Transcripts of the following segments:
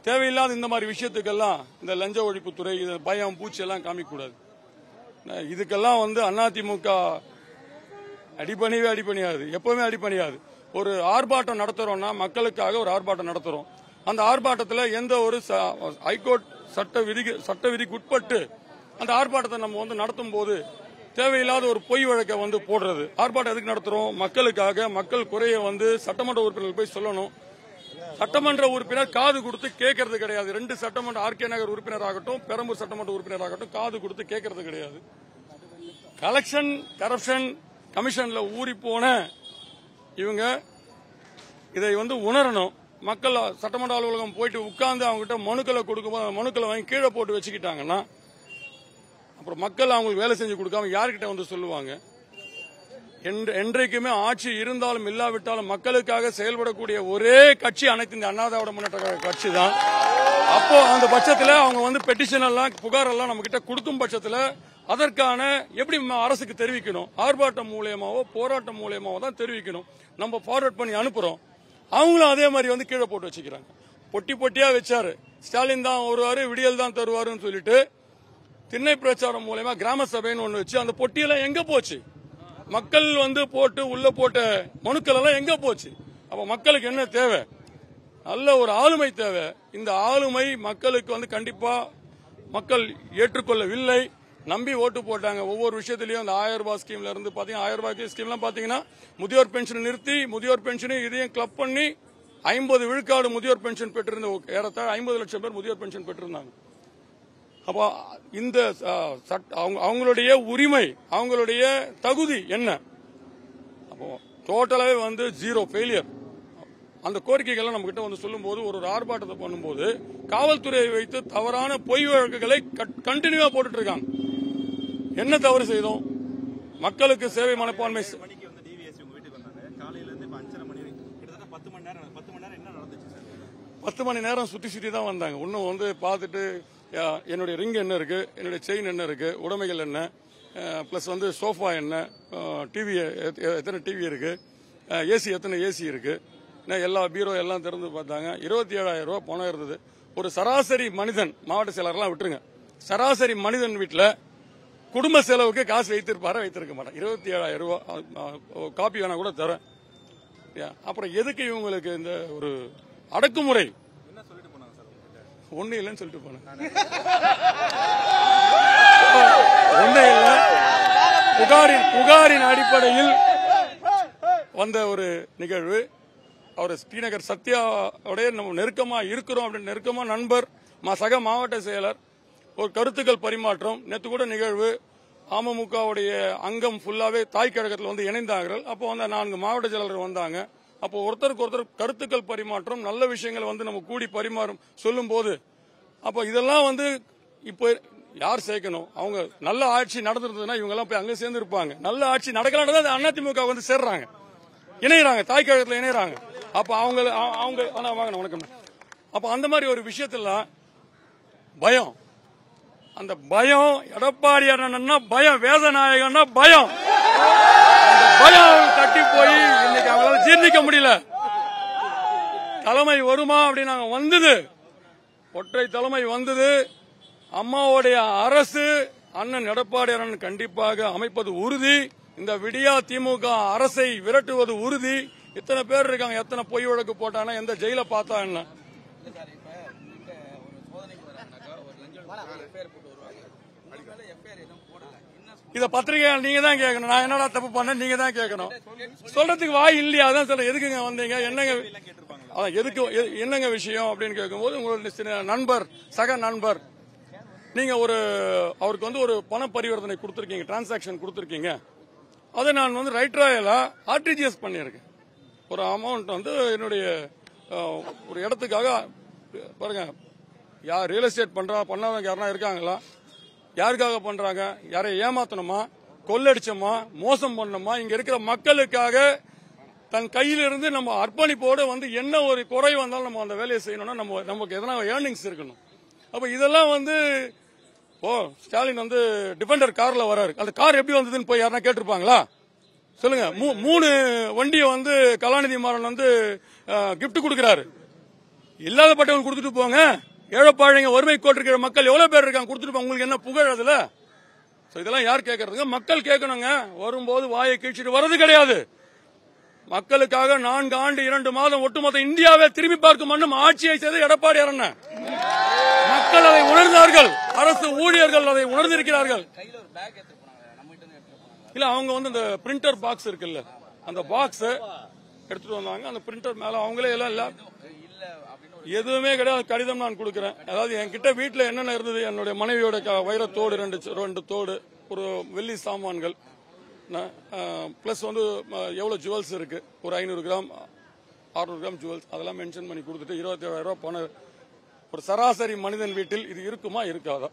தேவையில்லாத இந்த மாதிரி விஷயத்துக்கெல்லாம் இந்த லஞ்ச ஒழிப்புத்துறை இது பயம் பூச்சி எல்லாம் காமிக்கக்கூடாது நான் இதுக்கெல்லாம் வந்து அதிமுக அடிப்பணியவே அடிப்பணியாது எப்பவுமே அடிப்பணியாது ஒரு ஆர்ப்பாட்டம் நடத்துறோம்னா மக்களுக்காக ஒரு ஆர்ப்பாட்டம் நடத்துறோம் அந்த ஆர்ப்பாட்டத்தில் எந்த ஒரு ச- ஹைகோர்ட் சட்ட விதிக்கு சட்ட விதிக்கு உட்பட்டு அந்த ஆர்ப்பாட்டத்தை நம்ம வந்து நடத்தும் போது தேவையில்லாத ஒரு பொய் வழக்கை வந்து போடுறது ஆர்ப்பாட்டம் எதுக்கு நடத்துறோம் மக்களுக்காக மக்கள் குறைய வந்து சட்டமன்ற உறுப்பினர்கள் போய் சொல்லணும் சட்டமன்ற உறுப்பினர் காது கொடுத்து கேட்கறது கிடையாது ரெண்டு சட்டமன்ற ஆர்கே நகர் உறுப்பினர் ஆகட்டும் பெரம்பூர் சட்டமன்ற உறுப்பினர் ஆகட்டும் காது கொடுத்து கேட்கறது கிடையாது கலெக்ஷன் கரப்ஷன் கமிஷன்ல ஊறி போன இவங்க இதை வந்து உணரணும் மக்கள் சட்டமன்ற அலுவலகம் போயிட்டு உட்கார்ந்து அவங்ககிட்ட மனுக்களை கொடுக்கும்போது அந்த மனுக்களை வாங்கி கீழே போட்டு வச்சுக்கிட்டாங்கன்னா அப்புறம் மக்கள் அவங்களுக்கு வேலை செஞ்சு கொடுக்காம யார்கிட்ட வந்து சொல்லுவாங்க என்று- என்றைக்குமே ஆட்சி இருந்தாலும் இல்லாவிட்டாலும் மக்களுக்காக செயல்படக்கூடிய ஒரே கட்சி அனைத்து இந்த அண்ணா திராவிட முன்னேற்ற கழக கட்சி தான் அப்போ அந்த பட்சத்துல அவங்க வந்து பெட்டிஷன் எல்லாம் புகார் எல்லாம் நம்ம கிட்ட கொடுக்கும் பட்சத்துல அதற்கான எப்படி ம- அரசுக்கு தெரிவிக்கணும் ஆர்ப்பாட்டம் மூலியமாவோ போராட்டம் மூலியமாவோ தான் தெரிவிக்கணும் நம்ம ஃபார்வர்ட் பண்ணி அனுப்புறோம் அவங்களும் அதே மாதிரி வந்து கீழே போட்டு வச்சுக்கிறாங்க பொட்டி பொட்டியா வச்சாரு ஸ்டாலின் தான் வருவாரு விடியல் தான் தருவாருன்னு சொல்லிட்டு திண்ணை பிரச்சாரம் மூலயமா கிராம சபைன்னு ஒண்ணு வச்சு அந்த பொட்டியெல்லாம் எங்க போச்சு மக்கள் வந்து போட்டு உள்ள போட்ட மனுக்கள் எல்லாம் எங்க போச்சு அப்ப மக்களுக்கு என்ன தேவை நல்ல ஒரு ஆளுமை தேவை இந்த ஆளுமை மக்களுக்கு வந்து கண்டிப்பா மக்கள் ஏற்றுக்கொள்ளவில்லை நம்பி ஓட்டு போட்டாங்க ஒவ்வொரு விஷயத்திலயும் அந்த ஆயிரம் ரூபாய் ஸ்கீம்ல இருந்து பாத்தீங்கன்னா ஆயிரம் ரூபாய் ஸ்கீம்லாம் பாத்தீங்கன்னா முதியோர் பென்ஷன் நிறுத்தி முதியோர் பென்ஷனை இதையும் கிளப் பண்ணி ஐம்பது விழுக்காடு முதியோர் பென்ஷன் பெற்றிருந்த ஏறத்தாழ ஐம்பது லட்சம் பேர் முதியோர் பென்ஷன் பெற்றிருந்தாங்க அப்போ இந்த அஹ், சட்ட- அவங்க- அவங்களுடைய உரிமை அவங்களுடைய தகுதி என்ன அப்போ டோட்டலாவே வந்து ஜீரோ ஃபெயிலியர் அந்த கோரிக்கைகளை நம்ம கிட்ட வந்து சொல்லும்போது ஒரு ஒரு ஆர்ப்பாட்டத்தை பண்ணும்போது காவல்துறையை வைத்து தவறான பொய் வழக்குகளை கண்டினியூவா போட்டுட்டு இருக்காங்க என்ன தவறு செய்தோம் மக்களுக்கு சேவை மனப்பான்மை செ- மணிக்கு வந்து டிவிஎஸ்சி உங்க வீட்டுக்கு வந்தாங்க காலையில இருந்து இப்ப அஞ்சரை மணி வரைக்கும் கிட்டத்தட்ட பத்து மணி நேரம் பத்து மணி நேரம் என்ன நடந்துச்சு சார் பத்து மணி நேரம் சுத்தி சுத்தி தான் வந்தாங்க இன்னும் வந்து பார்த்துட்டு அஹ், என்னுடைய ரிங் என்ன இருக்கு என்னுடைய செயின் என்ன இருக்கு உடைமைகள் என்ன பிளஸ் வந்து சோஃபா என்ன டிவி எத்தனை டிவி இருக்கு ஏசி எத்தனை ஏசி இருக்கு இன்னும் எல்லா பீரோ எல்லாம் திறந்து பார்த்தாங்க இருபத்தி ஏழாயிரம் ரூபாய் பணம் இருந்தது ஒரு சராசரி மனிதன் மாவட்ட செயலர்லாம் விட்டுருங்க சராசரி மனிதன் வீட்டில் குடும்ப செலவுக்கு காசு வைத்திருப்பாரா வைத்திருக்க மாட்டேன் இருபத்தி ஏழாயிரம் ரூபாய் காப்பி வேணா கூட தரேன் Yeah. அப்புறம் எதுக்கு இவங்களுக்கு இந்த ஒரு அடக்குமுறை என்ன சொல்லிட்டு போனாங்க சார் உங்ககிட்ட ஒண்ணு இல்லைன்னு சொல்லிட்டு போனேன் ஒண்ணு இல்ல புகாரின் புகாரின் அடிப்படையில் வந்த ஒரு நிகழ்வு அவர் ஸ்ரீநகர் சத்யாவுடைய நம்ம நெருக்கமா இருக்கிறோம் அப்படின்னு நெருக்கமா நண்பர் மா- சக மாவட்ட செயலர் ஒரு கருத்துக்கள் பரிமாற்றம் நேற்று கூட நிகழ்வு அமமுகவுடைய அங்கம் ஃபுல்லாவே தாய் கழகத்தில் வந்து இணைந்தார்கள் அப்போ வந்து நான்கு மாவட்ட செயலர்கள் வந்தாங்க அப்போ ஒருத்தருக்கு ஒருத்தர் கருத்துக்கள் பரிமாற்றம் நல்ல விஷயங்களை வந்து நம்ம கூடி பரிமாறும் சொல்லும் போது அப்போ இதெல்லாம் வந்து இப்போ யார் சேர்க்கணும் அவங்க நல்ல ஆட்சி நடந்திருந்ததுன்னா இவங்க எல்லாம் போய் அங்க சேர்ந்து இருப்பாங்க நல்ல ஆட்சி நடக்கலான்னு தான் அதிமுக வந்து சேர்றாங்க இணையறாங்க தாய் கழகத்தில் இணையறாங்க அப்ப அவங்க அ- அவங்க ஆனா வாங்க வணக்கம் அப்ப அந்த மாதிரி ஒரு விஷயத்துல பயம் அந்த பயம் எடப்பாடி அண்ணன்னா பயம் வேதநாயகன்னா பயம் அந்த பயம் அவங்களுக்கு தட்டி போய் இன்னைக்கு அவங்களால ஜீர்ணிக்க முடியல தலைமை வருமா அப்படின்னு நாங்க வந்தது ஒற்றை தலைமை வந்தது அம்மாவுடைய அரசு அண்ணன் எடப்பாடி அண்ணன் கண்டிப்பாக அமைப்பது உறுதி இந்த விடியா திமுக அரசை விரட்டுவது உறுதி இத்தனை பேர் இருக்காங்க எத்தனை பொய் வழக்கு போட்டானா எந்த ஜெயில பார்த்தா என்ன சார் இப்ப உங்ககிட்ட ஒரு சோதனைக்கு வராங்கனாக்கா ஒரு லஞ்சம் எஃப்ஐஆர் போட்டு வருவாங்க ஒருவேளை எஃப்ஐஆர் எதுவும் போடல என்ன இத பத்திரிகையாளர் நீங்க தான் கேட்கணும் நான் என்னடா தப்பு பண்ணேன் நீங்க தான் கேட்கணும் சொல்றதுக்கு வாய் இல்லையா அதான் சொல்ல எதுக்குங்க வந்தீங்க என்னங்க அதான் எதுக்கு எ- என்னங்க விஷயம் அப்படின்னு கேட்கும்போது உங்களுடைய சின்ன நண்பர் சக நண்பர் நீங்க ஒரு அவருக்கு வந்து ஒரு பண பரிவர்த்தனை கொடுத்துருக்கீங்க டிரான்சாக்ஷன் கொடுத்துருக்கீங்க அதை நான் வந்து ரைட் ராயலா ஆர்டிஜிஎஸ் பண்ணியிருக்கேன் ஒரு அமௌண்ட் வந்து என்னுடைய அஹ், ஒரு இடத்துக்காக பாருங்க யார் ரியல் எஸ்டேட் பண்றா பண்ணாதவங்க யாருன்னா இருக்காங்களா யாருக்காக பண்றாங்க யாரை ஏமாத்தணுமா கொள்ளடிச்சோமா மோசம் பண்ணணுமா இங்க இருக்கிற மக்களுக்காக தன் கையிலிருந்து நம்ம அர்ப்பணிப்போடு வந்து என்ன ஒரு குறை வந்தாலும் நம்ம அந்த வேலையை செய்யணும்னா நம்ம நமக்கு எதனா ஏர்னிங்ஸ் இருக்கணும் அப்ப இதெல்லாம் வந்து ஓ ஸ்டாலின் வந்து டிஃபெண்டர் கார்ல வராரு அந்த கார் எப்படி வந்ததுன்னு போய் யாரா கேட்டிருப்பாங்களா சொல்லுங்க மூ- மூணு வண்டியை வந்து கலாநிதி மாறன் வந்து gift கொடுக்கறாரு இல்லாதப்பட்டவங்க கொடுத்துட்டு போங்க ஏழைப்பாழைங்க வறுமை கோட்டிருக்கிற மக்கள் எவ்வளவு பேர் இருக்காங்க கொடுத்துட்டு போங்க உங்களுக்கு என்ன புகழ் அதுல So இதெல்லாம் யார் கேட்கறதுங்க மக்கள் கேட்கணுங்க வரும்போது வாயை கீழ்ச்சிட்டு வர்றது கிடையாது மக்களுக்காக நான்கு ஆண்டு இரண்டு மாதம் ஒட்டுமொத்த இந்தியாவை திரும்பி பார்க்கும் மண்ணும் ஆட்சியை செய்த எடப்பாடி அண்ணன் மக்கள் அதை உணர்ந்தார்கள் அரசு ஊழியர்கள் அதை உணர்ந்திருக்கிறார்கள் கையில ஒரு பேக் எடுத்து போனாங்க நம்ம கிட்ட இருந்து எடுத்து போனாங்க இல்ல அவங்க வந்து அந்த பிரிண்டர் பாக்ஸ் இருக்குல்ல அந்த பாக்ஸ் எடுத்துட்டு வந்தாங்க அந்த பிரிண்டர் மேல அவங்களே எல்லாம் இல்ல இல்ல அப்படின்னு ஒரு எதுவுமே கிடையாது கடிதம் நான் கொடுக்கிறேன் அதாவது என்கிட்ட வீட்டுல என்னென்ன இருந்தது என்னுடைய மனைவியோட க- வைரத்தோடு ரெண்டு ச- ரெண்டு தோடு ஒரு வெள்ளி சாமான்கள் பிளஸ் வந்து அஹ், எவ்வளவு ஜுவல்ஸ் இருக்கு ஒரு ஐநூறு கிராம் அறுநூறு கிராம் ஜுவல்ஸ் அதெல்லாம் மென்ஷன் பண்ணி கொடுத்துட்டு இருபத்தி ஏழாயிரம் ரூபாய் பணம் ஒரு சராசரி மனிதன் வீட்டில் இது இருக்குமா இருக்காதா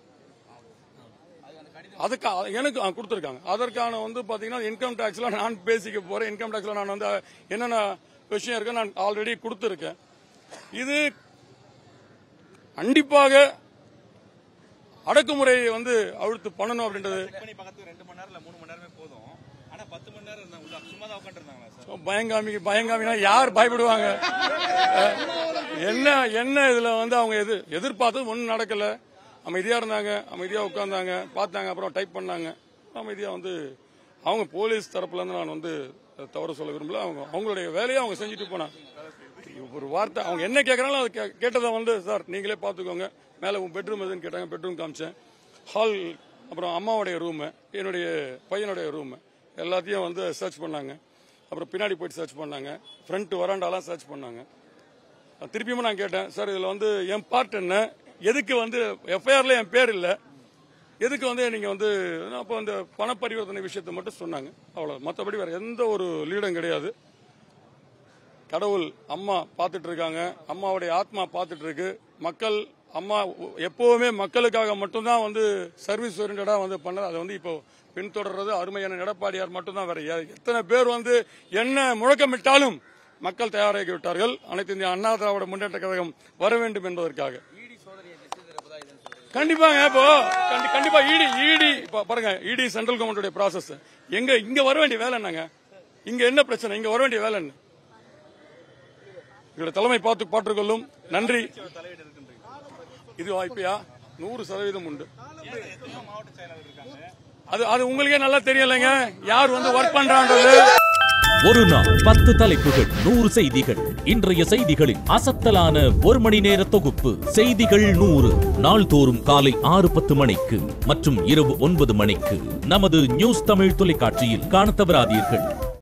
அதுக்கு அ- எனக்கு அ, கொடுத்திருக்காங்க அதற்கான வந்து பாத்தீங்கன்னா இன்கம் டாக்ஸ்ல நான் பேசிக்க போறேன் இன்கம் டாக்ஸ்ல நான் வந்து என்னென்ன விஷயம் இருக்கு நான் ஆல்ரெடி கொடுத்திருக்கேன் இது கண்டிப்பாக அடக்குமுறையை வந்து அழுத்து பண்ணணும் அப்படின்றது செக் பண்ணி பார்க்கறதுக்கு ரெண்டு மணி நேரம் இல்ல மூணு மணி நேரமே போதும் ஆனா பத்து மணி நேரம் இருந்தாங்க உள்ள சும்மா தான் உட்காந்துருந்தாங்களா சார் பயங்காமி பயங்காமினா யார் பயப்படுவாங்க அஹ், என்ன என்ன இதுல வந்து அவங்க எது எதிர்பார்த்தது ஒன்றும் நடக்கல அமைதியா இருந்தாங்க அமைதியா உட்கார்ந்தாங்க பார்த்தாங்க அப்புறம் டைப் பண்ணாங்க அமைதியா வந்து அவங்க போலீஸ் தரப்புல இருந்து நான் வந்து தவறு சொல்ல விரும்பல அவங்க அவங்களுடைய வேலையை அவங்க செஞ்சுட்டு போனாங்க ஒரு வார்த்தை அவங்க என்ன கேட்கறாங்களோ அது கே- கேட்டதை வந்து சார் நீங்களே பார்த்துக்கோங்க மேலே உன் பெட்ரூம் எதுன்னு கேட்டாங்க பெட்ரூம் காமிச்சேன் ஹால் அப்புறம் அம்மாவுடைய ரூமு என்னுடைய பையனுடைய ரூமு எல்லாத்தையும் வந்து சர்ச் பண்ணாங்க அப்புறம் பின்னாடி போயிட்டு சர்ச் பண்ணாங்க ஃப்ரண்ட் வராண்டாலாம் சர்ச் பண்ணாங்க திருப்பியும் நான் கேட்டேன் சார் இதில் வந்து என் பார்ட் என்ன எதுக்கு வந்து எஃப்ஐஆர்ல என் பேர் இல்லை எதுக்கு வந்து நீங்க வந்து அப்போ அந்த பண பரிவர்த்தனை விஷயத்தை மட்டும் சொன்னாங்க அவ்வளவு மற்றபடி வேற எந்த ஒரு லீடும் கிடையாது கடவுள் அம்மா பார்த்துட்டு இருக்காங்க அம்மாவுடைய ஆத்மா பார்த்துட்டு இருக்கு மக்கள் அம்மா எப்பவுமே மக்களுக்காக மட்டும்தான் வந்து சர்வீஸ் ஓரியன்டா வந்து பண்ணது அதை வந்து இப்போ பின்தொடர்றது அருமையான எடப்பாடியார் மட்டும்தான் வேற யா- எத்தனை பேர் வந்து என்ன முழக்கமிட்டாலும் மக்கள் தயாராகி விட்டார்கள் அனைத்து இந்திய அண்ணா திராவிட முன்னேற்ற கழகம் வர வேண்டும் என்பதற்காக இடி சோதனையை திசை திருப்பதா இதுன்னு சொல்றீங்க கண்டிப்பாங்க இப்போ கண்டி- கண்டிப்பா இடி இடி இப்ப பாருங்க இடி சென்ட்ரல் கவர்மெண்ட் ப்ராசஸ் எங்க இங்க வர வேண்டிய வேலை என்னங்க இங்க என்ன பிரச்சனை இங்க வர வேண்டிய வேலை என்ன எங்களுடைய தலைமை பார்த்து பாற்றுக்கொள்ளும் நன்றி தலையீடு இருக்குன்றீங்க இது வாய்ப்பையா நூறு சதவீதம் உண்டு ஏன் எத்தனையோ மாவட்ட செயலாளர் இருக்காங்க அது அது உங்களுக்கே நல்லா தெரியலைங்க யார் வந்து ஒர்க் பண்றான்றது ஒரு நாள் பத்து தலைப்புகள் நூறு செய்திகள் இன்றைய செய்திகளின் அசத்தலான ஒரு மணி நேர தொகுப்பு செய்திகள் நூறு நாள்தோறும் காலை ஆறு பத்து மணிக்கு மற்றும் இரவு ஒன்பது மணிக்கு நமது நியூஸ் தமிழ் தொலைக்காட்சியில் காணத் தவறாதீர்கள்